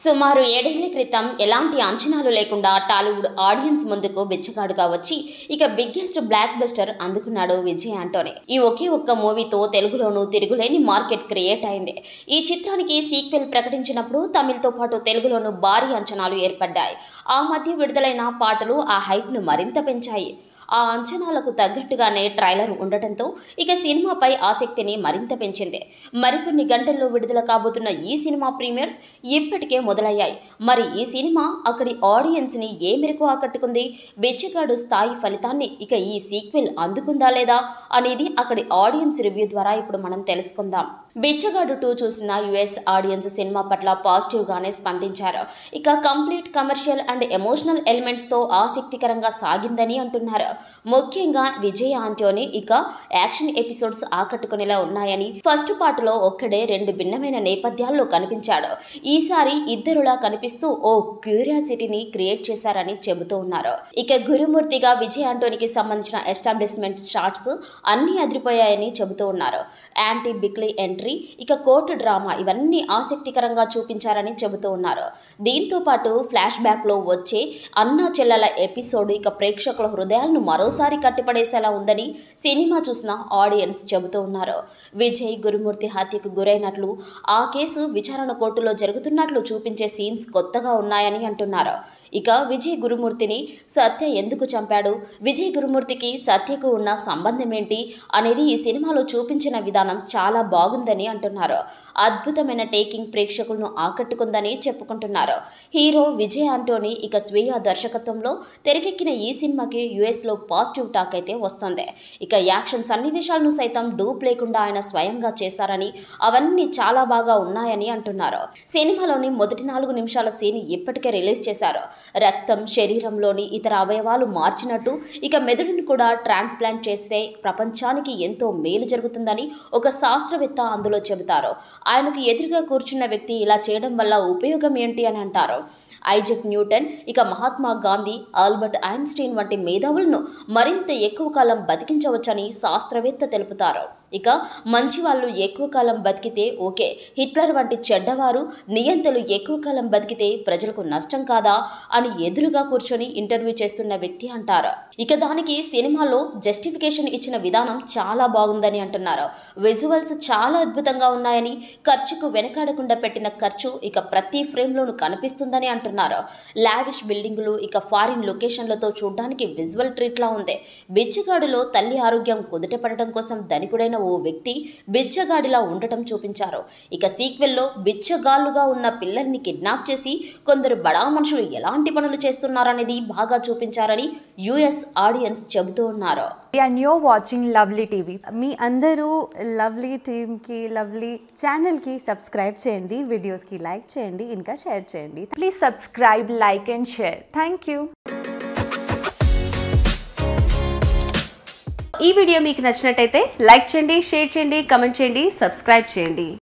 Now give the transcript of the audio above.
సుమారు ఏడేళ్ల క్రితం ఎలాంటి అంచనాలు లేకుండా టాలీవుడ్ ఆడియన్స్ ముందుకు బిచ్చగాడుగా వచ్చి ఇక బిగ్గెస్ట్ బ్లాక్ బస్టర్ అందుకున్నాడు విజయ్ ఆంటోనీ ఈ ఒకే ఒక్క మూవీతో తెలుగులోనూ తిరుగులేని మార్కెట్ క్రియేట్ అయింది ఈ చిత్రానికి సీక్వెల్ ప్రకటించినప్పుడు తమిళ్తో పాటు తెలుగులోనూ భారీ అంచనాలు ఏర్పడ్డాయి ఆ మధ్య విడుదలైన పాటలు ఆ హైప్ను మరింత పెంచాయి ఆ అంచనాలకు తగ్గట్టుగానే ట్రైలర్ ఉండటంతో ఇక సినిమాపై ఆసక్తిని మరింత పెంచింది మరికొన్ని గంటల్లో విడుదల కాబోతున్న ఈ సినిమా ప్రీమియర్స్ ఇప్పటికే మొదలయ్యాయి మరి ఈ సినిమా అక్కడి ఆడియన్స్ని ఏ మేరకు ఆకట్టుకుంది బిచ్చగాడు స్థాయి ఫలితాన్ని ఇక ఈ సీక్వెల్ అందుకుందా లేదా అనేది అక్కడి ఆడియన్స్ రివ్యూ ద్వారా ఇప్పుడు మనం తెలుసుకుందాం బిచ్చగాడు టూ చూసిన యుఎస్ ఆడియన్స్ సినిమా పట్ల పాజిటివ్గానే స్పందించారు ఇక కంప్లీట్ కమర్షియల్ అండ్ ఎమోషనల్ ఎలిమెంట్స్తో ఆసక్తికరంగా సాగిందని అంటున్నారు ముఖ్యంగా విజయ్ ఆంటోని ఇక యాక్షన్ ఎపిసోడ్స్ ఆకట్టుకునేలా ఉన్నాయని ఫస్ట్ పార్ట్లో ఒక్కడే రెండు భిన్నమైన నేపథ్యాల్లో కనిపించాడు ఈసారి ఇద్దరులా కనిపిస్తూ ఓ క్యూరియాసిటీని క్రియేట్ చేశారని చెబుతూ ఉన్నారు ఇక గురుమూర్తిగా విజయ్ ఆంటోనికి సంబంధించిన ఎస్టాబ్లిష్మెంట్ షాట్స్ అన్నీ అదిరిపోయాయని చెబుతూ ఉన్నారు యాంటీ బిక్లీ ఎంట్రీ ఇక కోర్టు డ్రామా ఇవన్నీ ఆసక్తికరంగా చూపించారని చెబుతూ ఉన్నారు దీంతో పాటు ఫ్లాష్ బ్యాక్లో వచ్చే అన్నా చెల్లెల ఎపిసోడ్ ఇక ప్రేక్షకుల హృదయాలను మరోసారి కట్టిపడేసేలా ఉందని సినిమా చూసిన ఆడియన్స్ చెబుతూ ఉన్నారు విజయ్ గురుమూర్తి హత్యకు గురైనట్లు ఆ కేసు విచారణ కోర్టులో జరుగుతున్నట్లు చూపించే సీన్స్ కొత్తగా ఉన్నాయని అంటున్నారు ఇక విజయ్ గురుమూర్తిని సత్య ఎందుకు చంపాడు విజయ్ గురుమూర్తికి సత్యకు ఉన్న సంబంధం ఏంటి అనేది ఈ సినిమాలో చూపించిన విధానం చాలా బాగుందని అంటున్నారు అద్భుతమైన టేకింగ్ ప్రేక్షకులను ఆకట్టుకుందని చెప్పుకుంటున్నారు హీరో విజయ్ ఆంటోనీ ఇక స్వీయ దర్శకత్వంలో తెరకెక్కిన ఈ సినిమాకి యుఎస్లో పాజిటివ్ టాక్ అయితే వస్తుంది ఇక యాక్షన్ సన్నివేశాలను సైతం డూప్ లేకుండా ఆయన స్వయంగా చేశారని అవన్నీ చాలా బాగా ఉన్నాయని అంటున్నారు సినిమాలోని మొదటి నాలుగు నిమిషాల సీన్ ఇప్పటికే రిలీజ్ చేశారు రక్తం శరీరంలోని ఇతర అవయవాలు మార్చినట్టు ఇక మెదడును కూడా ట్రాన్స్ప్లాంట్ చేస్తే ప్రపంచానికి ఎంతో మేలు జరుగుతుందని ఒక శాస్త్రవేత్త అందులో చెబుతారు ఆయనకు ఎదురుగా కూర్చున్న వ్యక్తి ఇలా చేయడం వల్ల ఉపయోగం ఏంటి అని అంటారు ఐజక్ న్యూటన్ ఇక మహాత్మా గాంధీ ఆల్బర్ట్ ఐన్స్టీన్ వంటి మేధావులను మరింత ఎక్కువ కాలం బతికించవచ్చని శాస్త్రవేత్త తెలుపుతారు ఇక మంచి వాళ్ళు ఎక్కువ కాలం బతికితే ఓకే హిట్లర్ వంటి చెడ్డవారు నియంతలు ఎక్కువ కాలం బతికితే ప్రజలకు నష్టం కాదా అని ఎదురుగా కూర్చొని ఇంటర్వ్యూ చేస్తున్న వ్యక్తి అంటారు ఇక దానికి సినిమాలో జస్టిఫికేషన్ ఇచ్చిన విధానం చాలా బాగుందని అంటున్నారు విజువల్స్ చాలా అద్భుతంగా ఉన్నాయని ఖర్చుకు వెనకాడకుండా పెట్టిన ఖర్చు ఇక ప్రతి ఫ్రేమ్లోనూ కనిపిస్తుందని అంటున్నారు లావిష్ బిల్డింగులు ఇక ఫారిన్ లొకేషన్లతో చూడడానికి విజువల్ ట్రీట్లా ఉంది బిచ్చగాడులో తల్లి ఆరోగ్యం కుదుటపడటం కోసం ధనికుడైన ఓ వ్యక్తి బిచ్చగాడిలా ఉండటం చూపించారు ఇక సీక్వెల్లో బిచ్చగాళ్ళుగా ఉన్న పిల్లల్ని కిడ్నాప్ చేసి కొందరు బడా మనుషులు ఎలాంటి పనులు చేస్తున్నారనేది బాగా చూపించారని యుఎస్ ఆడియన్స్ చెబుతూ ఉన్నారు and you're watching Lovely TV. మీ అందరూ లవ్లీ టీమ్కి లవ్లీ ఛానల్కి సబ్స్క్రైబ్ చేయండి వీడియోస్కి లైక్ చేయండి ఇంకా షేర్ చేయండి Please subscribe, like, and share. Thank you. ఈ వీడియో మీకు నచ్చినట్టయితే లైక్ చేయండి షేర్ చేయండి కమెంట్ చేయండి సబ్స్క్రైబ్ చేయండి